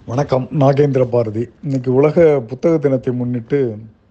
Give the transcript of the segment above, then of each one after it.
வணக்கம் நாகேந்திர பாரதி இன்னைக்கு உலக புத்தக தினத்தை முன்னிட்டு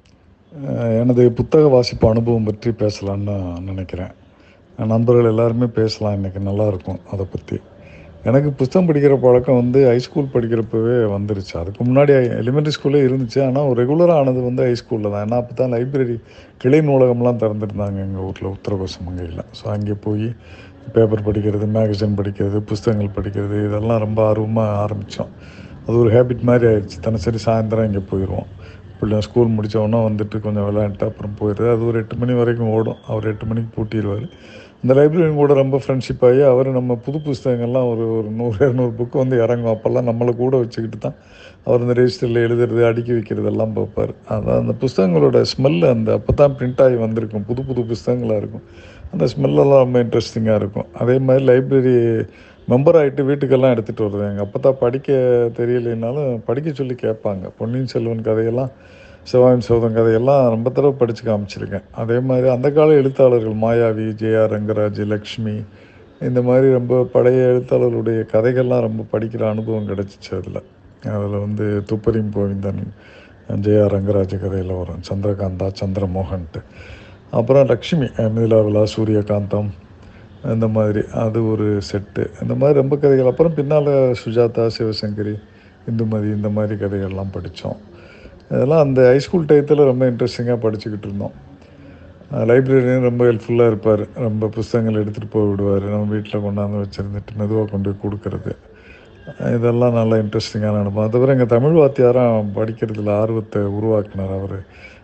அஹ், எனது புத்தக வாசிப்பு அனுபவம் பற்றி பேசலான்னு நினைக்கிறேன் நண்பர்கள் எல்லாருமே பேசலாம் இன்னைக்கு நல்லா இருக்கும் அதை பற்றி எனக்கு புத்தகம் படிக்கிற பழக்கம் வந்து ஹைஸ்கூல் படிக்கிறப்பவே வந்துருச்சு அதுக்கு முன்னாடி எலிமெண்ட்ரி ஸ்கூல்லே இருந்துச்சு ஆனால் ஒரு ரெகுலராக ஆனது வந்து ஹைஸ்கூலில் தான் ஏன்னா அப்போ தான் லைப்ரரி கிளை நூலகம்லாம் திறந்துருந்தாங்க எங்கள் ஊரில் உத்தரகோசமங்கையில் ஸோ அங்கே போய் பேப்பர் படிக்கிறது மேகசின் படிக்கிறது புஸ்தகங்கள் படிக்கிறது இதெல்லாம் ரொம்ப ஆர்வமாக ஆரம்பித்தோம் அது ஒரு ஹேபிட் மாதிரி ஆயிடுச்சு தினசரி சாயந்தரம் இங்கே போயிடுவோம் பிள்ளை ஸ்கூல் முடித்தவொன்னே வந்துட்டு கொஞ்சம் விளையாண்டுட்டு அப்புறம் போயிடுது அது ஒரு எட்டு மணி வரைக்கும் ஓடும் அவர் எட்டு மணிக்கு பூட்டிடுவார் இந்த லைப்ரரியன் கூட ரொம்ப ஃப்ரெண்ட்ஷிப் ஆகி அவர் நம்ம புது புஸ்தகங்கள்லாம் ஒரு ஒரு நூறு இரநூறு புக்கு வந்து இறங்கும் அப்போல்லாம் நம்மளை கூட வச்சுக்கிட்டு தான் அவர் இந்த ரெஜிஸ்டரில் எழுதுறது அடுக்கி வைக்கிறதெல்லாம் பார்ப்பார் அதான் அந்த புஸ்தகங்களோட ஸ்மெல்லு அந்த அப்போ தான் பிரிண்ட் ஆகி வந்திருக்கும் புது புது புஸ்தகங்களாக இருக்கும் அந்த ஸ்மெல்லெல்லாம் ரொம்ப இன்ட்ரெஸ்டிங்காக இருக்கும் அதே மாதிரி லைப்ரரி மெம்பர் ஆகிட்டு வீட்டுக்கெல்லாம் எடுத்துகிட்டு வருது எங்கள் அப்போ தான் படிக்க தெரியலைனாலும் படிக்க சொல்லி கேட்பாங்க பொன்னியின் செல்வன் கதையெல்லாம் சிவாயின் சோதன் கதையெல்லாம் ரொம்ப தடவை படித்து காமிச்சிருக்கேன் அதே மாதிரி அந்த கால எழுத்தாளர்கள் மாயாவி ஜெயா ரங்கராஜ் லக்ஷ்மி இந்த மாதிரி ரொம்ப பழைய எழுத்தாளர்களுடைய கதைகள்லாம் ரொம்ப படிக்கிற அனுபவம் கிடச்சிச்சு அதில் அதில் வந்து துப்பரியும் கோவிந்தன் ஜெயா ரங்கராஜ் கதையில் வரும் சந்திரகாந்தா சந்திரமோகன்ட்டு அப்புறம் லக்ஷ்மி மிதிலாவிலா சூரியகாந்தம் இந்த மாதிரி அது ஒரு செட்டு இந்த மாதிரி ரொம்ப கதைகள் அப்புறம் பின்னால் சுஜாதா சிவசங்கரி இந்துமதி இந்த மாதிரி கதைகள்லாம் படித்தோம் இதெல்லாம் அந்த ஹைஸ்கூல் டயத்தில் ரொம்ப இன்ட்ரெஸ்டிங்காக படிச்சுக்கிட்டு இருந்தோம் லைப்ரரியன் ரொம்ப ஹெல்ப்ஃபுல்லாக இருப்பார் ரொம்ப புஸ்தகங்கள் எடுத்துகிட்டு போய் விடுவார் நம்ம வீட்டில் கொண்டாந்து வச்சுருந்துட்டு மெதுவாக கொண்டு போய் கொடுக்கறது இதெல்லாம் நல்லா இன்ட்ரெஸ்டிங்கான அனுபவம் அதை தவிர எங்கள் தமிழ் வாத்தியாரம் படிக்கிறதுல ஆர்வத்தை உருவாக்கினார் அவர்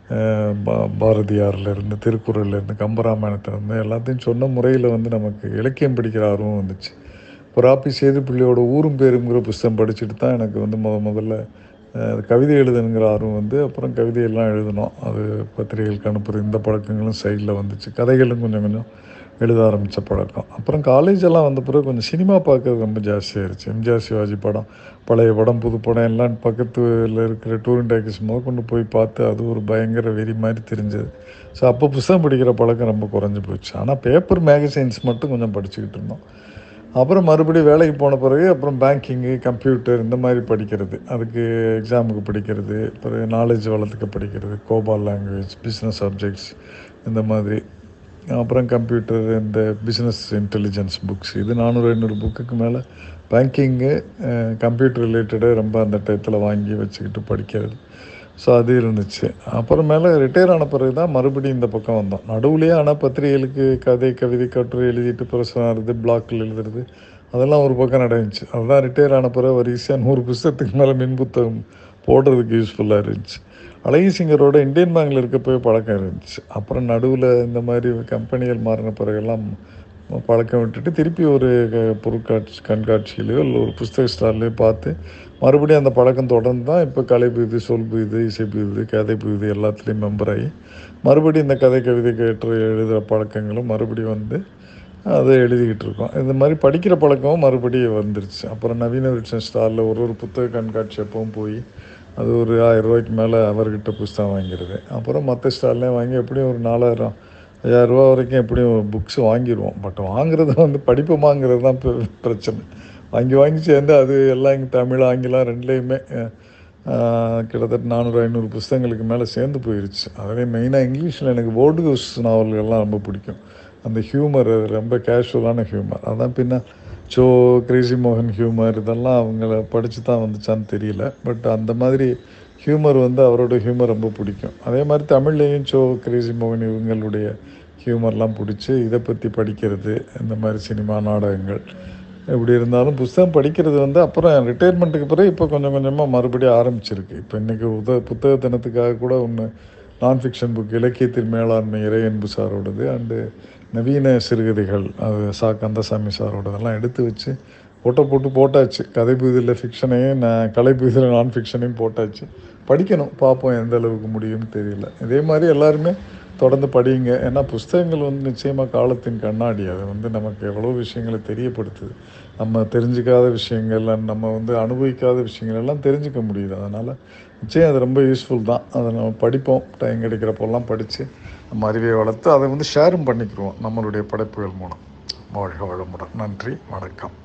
பாரதியார்லேருந்து திருக்குறள்லேருந்து கம்பராமாயணத்துலேருந்து எல்லாத்தையும் சொன்ன முறையில் வந்து நமக்கு இலக்கியம் படிக்கிற ஆர்வம் வந்துச்சு புறாப்பி சேதுப்பிள்ளையோட ஊரும் பேருங்கிற புஸ்தகம் படிச்சுட்டு தான் எனக்கு வந்து முத முதல்ல அஹ், கவிதை எழுதணுங்கிற ஆர்வம் வந்து அப்புறம் கவிதையெல்லாம் எழுதணும் அது பத்திரிகைகளுக்கு அனுப்புறது இந்த பழக்கங்களும் சைடில் வந்துச்சு கதைகளும் கொஞ்சம் கொஞ்சம் எழுத ஆரம்பித்த பழக்கம் அப்புறம் காலேஜ் எல்லாம் வந்த பிறகு கொஞ்சம் சினிமா பார்க்கறது ரொம்ப ஜாஸ்தியாயிருச்சு எம்ஜிஆர் சிவாஜி படம் பழைய படம் புது படம் எல்லாம் பக்கத்தில் இருக்கிற டூரிங் டேக்கஸ் முதல் கொண்டு போய் பார்த்து அது ஒரு பயங்கர வெறி மாதிரி தெரிஞ்சது ஸோ அப்போ புஸ்தகம் படிக்கிற பழக்கம் ரொம்ப குறைஞ்சி போச்சு ஆனால் பேப்பர் மேகசைன்ஸ் மட்டும் கொஞ்சம் படிச்சுக்கிட்டு இருந்தோம் அப்புறம் மறுபடியும் வேலைக்கு போன பிறகு அப்புறம் பேங்கிங்கு கம்ப்யூட்டர் இந்த மாதிரி படிக்கிறது அதுக்கு எக்ஸாமுக்கு படிக்கிறது பிறகு நாலேஜ் வளர்த்துக்க படிக்கிறது கோபால் லாங்குவேஜ் பிஸ்னஸ் சப்ஜெக்ட்ஸ் இந்த மாதிரி அப்புறம் கம்ப்யூட்டர் இந்த பிஸ்னஸ் இன்டெலிஜென்ஸ் புக்ஸ் இது நானூறு ஐநூறு புக்குக்கு மேலே பேங்கிங்கு கம்ப்யூட்டர் ரிலேட்டடாக ரொம்ப அந்த டயத்தில் வாங்கி வச்சுக்கிட்டு படிக்கிறது ஸோ அது இருந்துச்சு அப்புறமேல ரிட்டையர் ஆன பிறகு தான் மறுபடியும் இந்த பக்கம் வந்தோம் நடுவுலேயே ஆனால் பத்திரிகைகளுக்கு கதை கவிதை கட்டுரை எழுதிட்டு பிரசவம் ஆறுது பிளாக்கில் எழுதுறது அதெல்லாம் ஒரு பக்கம் நடந்துச்சு அதுதான் ரிட்டையர் ஆன பிறகு வரிசையாக நூறு புஸ்தகத்துக்கு மேலே மின் புத்தகம் போடுறதுக்கு யூஸ்ஃபுல்லாக இருந்துச்சு அழகி சிங்கரோட இந்தியன் பேங்கில் இருக்கப்போ பழக்கம் இருந்துச்சு அப்புறம் நடுவில் இந்த மாதிரி கம்பெனிகள் மாறின பிறகெல்லாம் பழக்கம் விட்டுட்டு திருப்பி ஒரு க- பொருட்காட்சி கண்காட்சியிலையோ இல்லை ஒரு புஸ்தக ஸ்டால்லையோ பார்த்து மறுபடியும் அந்த பழக்கம் தொடர்ந்து தான் இப்போ கலை பிரிது சொல் பிரிது இசை பிரிது கதை பிரிது எல்லாத்துலேயும் மெம்பர் ஆகி மறுபடியும் இந்த கதை கவிதை கேட்டு எழுதுகிற பழக்கங்களும் மறுபடியும் வந்து அதை எழுதிக்கிட்டு இருக்கோம் இந்த மாதிரி படிக்கிற பழக்கமும் மறுபடியும் வந்துருச்சு அப்புறம் நவீன விருட்சன் ஸ்டாலில் ஒரு ஒரு புத்தக கண்காட்சி அப்பவும் போய் அது ஒரு ஆயிரம் ரூபாய்க்கு மேலே அவர்கிட்ட புஸ்தகம் வாங்கிடுது அப்புறம் மற்ற ஸ்டால்லையும் வாங்கி எப்படியும் ஒரு நாலாயிரம் ஐயாயிரம் ரூபா வரைக்கும் எப்படியும் புக்ஸ் வாங்கிடுவோம் பட் வாங்குறது வந்து படிப்போமாங்கிறது தான் பெ- பிரச்சனை வாங்கி வாங்கி சேர்ந்து அது எல்லாம் இங்கே தமிழ் ஆங்கிலம் ரெண்டுலேயுமே அஹ், கிட்டத்தட்ட நானூறு ஐநூறு புஸ்தகங்களுக்கு மேலே சேர்ந்து போயிருச்சு அதுலேயும் மெயினாக இங்கிலீஷில் எனக்கு போர்டு ஹவுஸ் நாவல்கள்லாம் ரொம்ப பிடிக்கும் அந்த ஹியூமர் ரொம்ப கேஷுவலான ஹியூமர் அதான் பின்ன சோ கிரேசி மோகன் ஹியூமர் இதெல்லாம் அவங்கள படித்து தான் வந்துச்சான்னு தெரியல பட் அந்த மாதிரி ஹியூமர் வந்து அவரோட ஹியூமர் ரொம்ப பிடிக்கும் அதே மாதிரி தமிழ்லேயும் சோ கிரேசி மோகன் இவங்களுடைய ஹியூமர்லாம் பிடிச்சி இதை பற்றி படிக்கிறது இந்த மாதிரி சினிமா நாடகங்கள் எப்படி இருந்தாலும் புஸ்தகம் படிக்கிறது வந்து அப்புறம் ரிட்டையர்மெண்ட்டுக்கு பிறகு இப்போ கொஞ்சம் கொஞ்சமாக மறுபடியும் ஆரம்பிச்சிருக்கு இப்போ இன்றைக்கி உத புத்தக தினத்துக்காக கூட ஒன்று நான் ஃபிக்ஷன் புக் இலக்கியத்தின் மேலாண்மை இறையன்பு சாரோடது அண்டு நவீன சிறுகதைகள் அது சா கந்தசாமி சாரோடதெல்லாம் எடுத்து வச்சு ஃபோட்டோ போட்டு போட்டாச்சு கதை புதியில் ஃபிக்ஷனையும் நான் கலை புதியில் நான் ஃபிக்ஷனையும் போட்டாச்சு படிக்கணும் பார்ப்போம் எந்த அளவுக்கு முடியும்னு தெரியல இதே மாதிரி எல்லாருமே தொடர்ந்து படிங்க ஏன்னா புஸ்தகங்கள் வந்து நிச்சயமாக காலத்தின் கண்ணாடி அது வந்து நமக்கு எவ்வளோ விஷயங்களை தெரியப்படுத்துது நம்ம தெரிஞ்சுக்காத விஷயங்கள் and நம்ம வந்து அனுபவிக்காத விஷயங்கள் எல்லாம் தெரிஞ்சுக்க முடியுது அதனால் நிச்சயம் அது ரொம்ப யூஸ்ஃபுல் தான் அதை நம்ம படிப்போம் டைம் கிடைக்கிறப்போல்லாம் படித்து நம்ம அறிவை வளர்த்து அதை வந்து ஷேரும் பண்ணிக்கிறோம் நம்மளுடைய படைப்புகள் மூலம் வாழ்க வளமுடன் நன்றி வணக்கம்